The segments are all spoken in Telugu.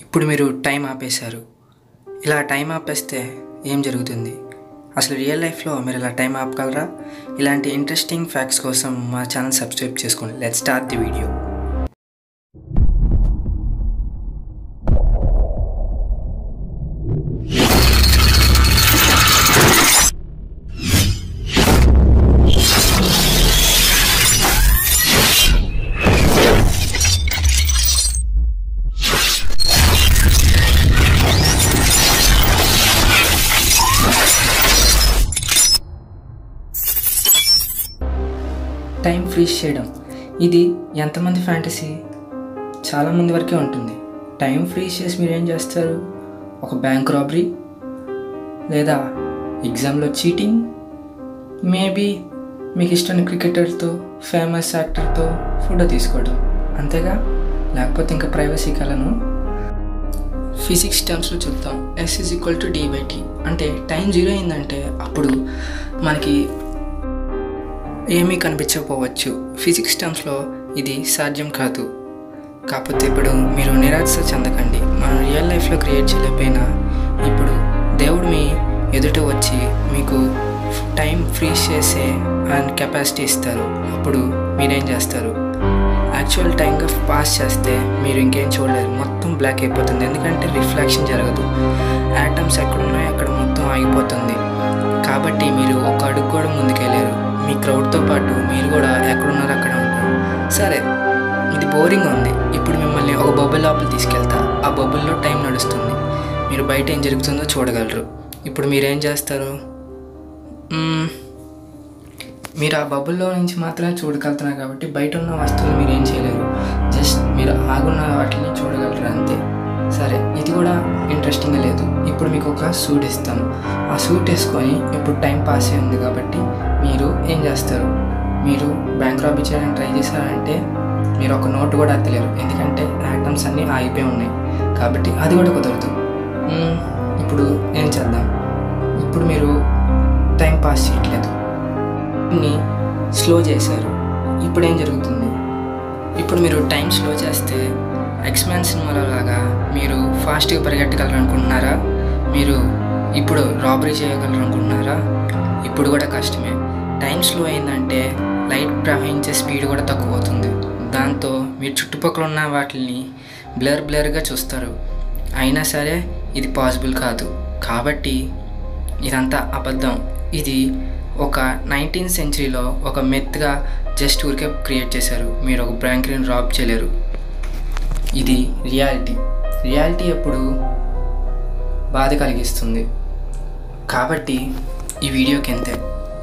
ఇప్పుడు మీరు టైం ఆపేశారు ఇలా టైం ఆపేస్తే ఏం జరుగుతుంది అసలు రియల్ లైఫ్లో మీరు ఇలా టైం ఆపగలరా ఇలాంటి ఇంట్రెస్టింగ్ ఫ్యాక్ట్స్ కోసం మా ఛానల్ సబ్స్క్రైబ్ చేసుకోండి let start the video time freeze చేయడం ఇది ఎంతమంది ఫ్యాంటసీ చాలామంది వరకే ఉంటుంది టైం ఫ్రీజ్ చేసి మీరు ఏం చేస్తారు ఒక బ్యాంక్ రాబరీ లేదా ఎగ్జామ్లో చీటింగ్ మేబీ మీకు ఇష్టమైన క్రికెటర్తో ఫేమస్ యాక్టర్తో ఫోటో తీసుకోవడం అంతేగా లేకపోతే ఇంకా ప్రైవసీ కలను ఫిజిక్స్ టర్మ్స్లో చూద్దాం S is equal to D by T అంటే టైం జీరో అయిందంటే అప్పుడు మనకి ఏమీ కనిపించకపోవచ్చు ఫిజిక్స్ టర్మ్స్లో ఇది సాధ్యం కాదు కాకపోతే ఇప్పుడు మీరు నిరాశ చెందకండి మనం రియల్ లైఫ్లో క్రియేట్ చేయలేకపోయినా ఇప్పుడు దేవుడు మీ ఎదుట వచ్చి మీకు టైం ఫ్రీజ్ చేసే అండ్ కెపాసిటీ ఇస్తారు అప్పుడు మీరేం చేస్తారు యాక్చువల్ టైంగా పాస్ చేస్తే మీరు ఇంకేం చూడలేరు మొత్తం బ్లాక్ అయిపోతుంది ఎందుకంటే రిఫ్లెక్షన్ జరగదు యాటమ్స్ ఎక్కడున్నాయో అక్కడ మొత్తం ఆగిపోతుంది కాబట్టి మీరు ఒక అడుగు కూడా ముందుకెళ్ళారు మీ క్రౌడ్తో పాటు మీరు కూడా ఎక్కడున్నారో అక్కడ ఉంటారు సరే ఇది బోరింగ్ ఉంది ఇప్పుడు మిమ్మల్ని ఒక బొబ్బుల్ లోపల తీసుకెళ్తా ఆ బొబ్బుల్లో టైం నడుస్తుంది మీరు బయట ఏం జరుగుతుందో చూడగలరు ఇప్పుడు మీరేం చేస్తారు మ్మ్, మీరు ఆ బబుల్లో నుంచి మాత్రమే చూడగలుగుతున్నారు కాబట్టి బయట ఉన్న వస్తువులు మీరు ఏం చేయలేరు జస్ట్ మీరు ఆగున్న వాటిని చూడగలరు అంతే సరే ఇది కూడా ఇంట్రెస్టింగ్గా లేదు ఇప్పుడు మీకు ఒక సూట్ ఇస్తాను ఆ సూట్ వేసుకొని ఇప్పుడు టైం పాస్ అయింది కాబట్టి మీరు ఏం చేస్తారు మీరు బ్యాంక్ రాబీ చేయడానికి ట్రై చేశారంటే మీరు ఒక నోట్ కూడా అత్తలేరు ఎందుకంటే ఐటమ్స్ అన్నీ ఆగిపోయి ఉన్నాయి కాబట్టి అది కూడా కుదరదు మ్మ్, ఇప్పుడు ఏం చేద్దాం ఇప్పుడు మీరు టైం పాస్ చేయట్లేదు ని స్లో చేశారు ఇప్పుడు ఏం జరుగుతుంది ఇప్పుడు మీరు టైం స్లో చేస్తే ఎక్స్మెన్ సినిమాలో లాగా మీరు ఫాస్ట్గా పరిగెట్టగలరు అనుకుంటున్నారా మీరు ఇప్పుడు రాబరీ చేయగలరు అనుకుంటున్నారా ఇప్పుడు కూడా కష్టమే టైం స్లో అయిందంటే లైట్ ప్రవహించే స్పీడ్ కూడా తక్కువ అవుతుంది దాంతో మీరు చుట్టుపక్కల ఉన్న వాటిని బ్లర్ బ్లర్గా చూస్తారు అయినా సరే ఇది పాసిబుల్ కాదు కాబట్టి ఇదంతా అబద్ధం ఇది ఒక నైన్టీన్త్ సెంచరీలో ఒక మెత్గా జస్ట్ ఊరికే క్రియేట్ చేశారు మీరు ఒక బ్యాంక్ని రాబ్ చేయలేరు ఇది రియాలిటీ రియాలిటీ ఎప్పుడు బాధ కలిగిస్తుంది కాబట్టి ఈ వీడియోకి ఎంతే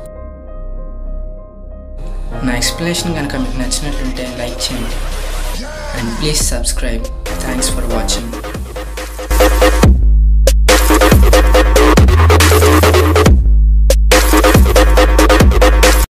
నా ఎక్స్ప్లెనేషన్ కనుక మీకు నచ్చినట్లుంటే లైక్ చేయండి and please subscribe thanks for watching